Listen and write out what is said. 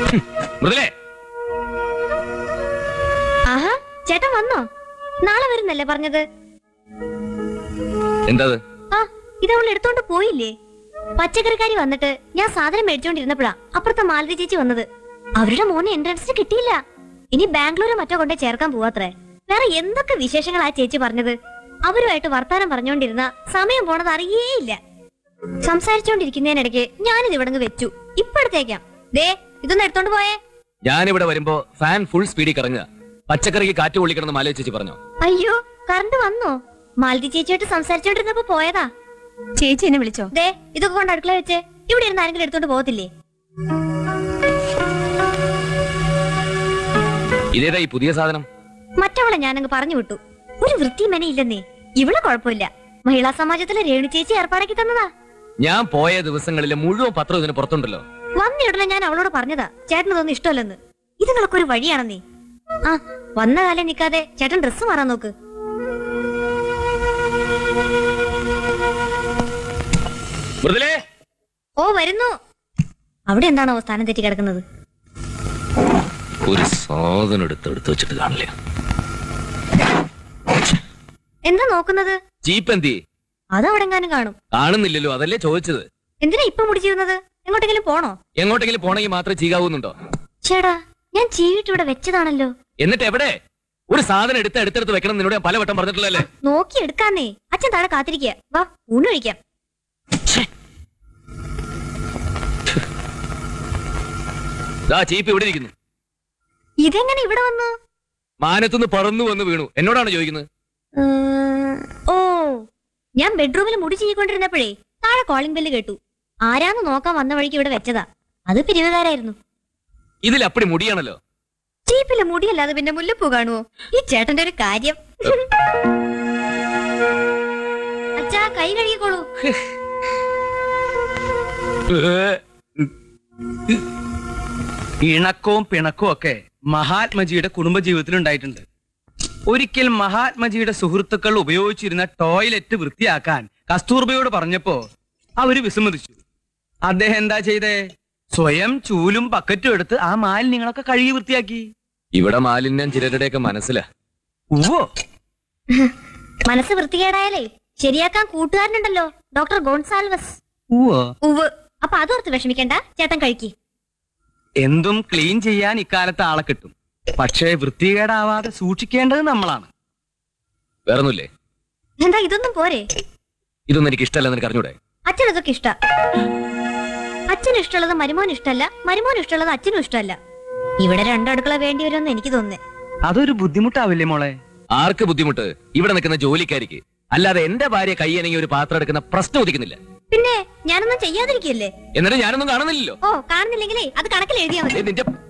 മൃദുലേ ആഹാ ചേട്ടൻ വന്നോ നാളെ വരുന്നല്ലേ പറഞ്ഞത് എന്താ ആ ഇത് അവൾ എടുത്തോണ്ട് പോയില്ലേ പച്ചക്കറിക്കാരി വന്നിട്ട് ഞാൻ സാധനം മേടിച്ചോണ്ടിരുന്നപ്പോഴാ അപ്പുറത്തെ മാലതി ചേച്ചി വന്നത് അവരുടെ മോനെ എൻട്രൻസിന് കിട്ടിയില്ല ഇനി ബാംഗ്ലൂര് മറ്റോ കൊണ്ടേ ചേർക്കാൻ പോവാത്രേ വേറെ എന്തൊക്കെ വിശേഷങ്ങളാ ചേച്ചി പറഞ്ഞത് അവരുമായിട്ട് വർത്താനം പറഞ്ഞോണ്ടിരുന്ന സമയം പോണത് അറിയേയില്ല സംസാരിച്ചോണ്ടിരിക്കുന്നതിനിടയ്ക്ക് ഞാനിത് ഇവിടങ്ങ് വെച്ചു ഇപ്പഴത്തേക്കാം ദേ ഇതൊന്ന് എടുത്തോണ്ട് പോയേ ഞാനിവിടെ വരുമ്പോ ഫാൻ ഫുൾ സ്പീഡിൽ കറങ്ങുക പച്ചക്കറിക്ക് കാറ്റ് കൊള്ളിക്കണമെന്ന് മാലയ ചേച്ചി പറഞ്ഞോ അയ്യോ കറണ്ട് വന്നോ മാലതി ചേച്ചിയായിട്ട് സംസാരിച്ചോണ്ടിരുന്നപ്പോ പോയതാ ചേച്ചി എന്നെ വിളിച്ചോ ദേ ഇതൊക്കെ കൊണ്ട് അടുക്കള വെച്ച് ഇവിടെ ഇരുന്ന് ആരെങ്കിലും എടുത്തോണ്ട് പോകത്തില്ലേ ഇതേതാ ഈ പുതിയ സാധനം മറ്റവളെ ഞാനങ്ങ് പറഞ്ഞു വിട്ടു ഒരു വൃത്തി മെനയില്ലെന്നേ ഇവള് കുഴപ്പമില്ല മഹിളാ സമാജത്തിലെ രേണു ചേച്ചി ഏർപ്പാടാക്കി തന്നതാ ഞാൻ പോയ ദിവസങ്ങളിലെ മുഴുവൻ പത്രം ഇതിന് പുറത്തുണ്ടല്ലോ വന്ന ഉടനെ ഞാൻ അവളോട് പറഞ്ഞതാ ചേട്ടന് തോന്നുന്നു ഇഷ്ടമല്ലെന്ന് ഇത് നിങ്ങളൊക്കെ ഒരു വഴിയാണെന്നേ ആ വന്ന കാലം നിക്കാതെ ചേട്ടൻ ഡ്രസ്സ് മാറാൻ നോക്ക് മൃദുലേ ഓ വരുന്നു അവിടെ എന്താണോ സ്ഥാനം തെറ്റി കിടക്കുന്നത് ഒരു സാധനം എടുത്ത് എടുത്ത് വെച്ചിട്ട് കാണില്ല എന്താ നോക്കുന്നത് ചീപ്പ് എന്തി അതവിടെങ്ങാനും കാണും കാണുന്നില്ലല്ലോ അതല്ലേ ചോദിച്ചത് എന്തിനാ ഇപ്പൊ മുടിച്ചിരുന്നത് എങ്ങോട്ടെങ്കിലും പോണോ എങ്ങോട്ടെങ്കിലും പോണെങ്കിൽ മാത്രമേ ചീകാവുന്നുണ്ടോ ചേടാ ഞാൻ ചീവിട്ട് ഇവിടെ വെച്ചതാണല്ലോ എന്നിട്ട് എവിടെ ഒരു സാധനം എടുത്ത് എടുത്തെടുത്ത് വെക്കണം നിന്നോട് ഞാൻ പലവട്ടം പറഞ്ഞിട്ടുള്ളല്ലേ നോക്കി എടുക്കാന്നേ അച്ഛൻ താഴെ കാത്തിരിക്കുക വാ ഊണ് കഴിക്കാം ദാ ചീപ്പ് ഇവിടെ ഇരിക്കുന്നു ഇതെങ്ങനെ ഇവിടെ വന്നു മാനത്തുനിന്ന് പറന്നു വന്ന് വീണു എന്നോടാണ് ചോദിക്കുന്നത് ഉം, ഓ ഞാൻ ബെഡ്റൂമിൽ മുടി ചെയ്യിക്കൊണ്ടിരുന്നപ്പോഴേ താഴെ കോളിംഗ് ബെല്ല് കേട്ടു ആരാന്ന് നോക്കാൻ വന്ന വഴിക്ക് ഇവിടെ വെച്ചതാ അത് പിരിവുകാരായിരുന്നു ഇതിൽ അപ്പടി മുടിയാണല്ലോ ചീപ്പിലെ മുടിയല്ലാതെ പിന്നെ മുല്ലപ്പൂ കാണുവോ ഈ ചേട്ടന്റെ ഒരു കാര്യം അച്ഛാ കൈ കഴുകിക്കോളൂ ഇണക്കവും പിണക്കവും ഒക്കെ മഹാത്മജിയുടെ കുടുംബജീവിതത്തിൽ ഉണ്ടായിട്ടുണ്ട് ഒരിക്കൽ മഹാത്മജിയുടെ സുഹൃത്തുക്കൾ ഉപയോഗിച്ചിരുന്ന ടോയ്ലറ്റ് വൃത്തിയാക്കാൻ കസ്തൂർബയോട് പറഞ്ഞപ്പോ അവര് വിസമ്മതിച്ചു അദ്ദേഹം എന്താ ചെയ്തേ സ്വയം ചൂലും ബക്കറ്റും എടുത്ത് ആ മാലിന്യങ്ങളൊക്കെ കഴുകി വൃത്തിയാക്കി ഇവിടെ മാലിന്യം ചിലരുടെയൊക്കെ മനസ്സിലാ ഉവ്വോ മനസ്സ് വൃത്തികേടായാലേ ശരിയാക്കാൻ കൂട്ടുകാരനുണ്ടല്ലോ ഡോക്ടർ ഗോൺസാൽവസ് ഉവ്വോ ഉവ് അപ്പൊ അതോർത്ത് വിഷമിക്കണ്ട ചേട്ടൻ കഴിക്കി എന്തും ക്ലീൻ ചെയ്യാൻ ഇക്കാലത്ത് ആളെ കിട്ടും പക്ഷേ വൃത്തികേടാവാതെ സൂക്ഷിക്കേണ്ടത് നമ്മളാണ് വേറൊന്നുമില്ലേ എന്താ ഇതൊന്നും പോരെ ഇതൊന്നും എനിക്ക് ഇഷ്ടമല്ല നിനക്ക് അറിഞ്ഞൂടെ അച്ഛൻ ഇതൊക്കെ ഇഷ്ട അച്ഛന് ഇഷ്ടമുള്ളത് മരുമോൻ ഇഷ്ടമല്ല മരുമോൻ ഇഷ്ടമുള്ളത് അച്ഛനും ഇഷ്ടമല്ല ഇവിടെ രണ്ടടുക്കള വേണ്ടി വരുമെന്ന് എനിക്ക് തോന്നുന്നേ അതൊരു ബുദ്ധിമുട്ടാവില്ലേ മോളെ ആർക്ക് ബുദ്ധിമുട്ട് ഇവിടെ നിൽക്കുന്ന ജോലിക്കാരിക്ക് അല്ലാതെ എന്റെ ഭാര്യ കൈയനങ്ങി ഒരു പാത്രം എടുക്കുന്ന പ്രശ്നം ഉദിക്കുന്നില്ല പിന്നെ ഞാനൊന്നും ചെയ്യാതിരിക്കല്ലേ എന്നിട്ട് ഞാനൊന്നും കാണുന്നില്ലല്ലോ ഓ കാണുന്നില്ലെങ്കിലേ അത് കണക്കിൽ എഴുതിയാ ഏ, മതി നിന്റെ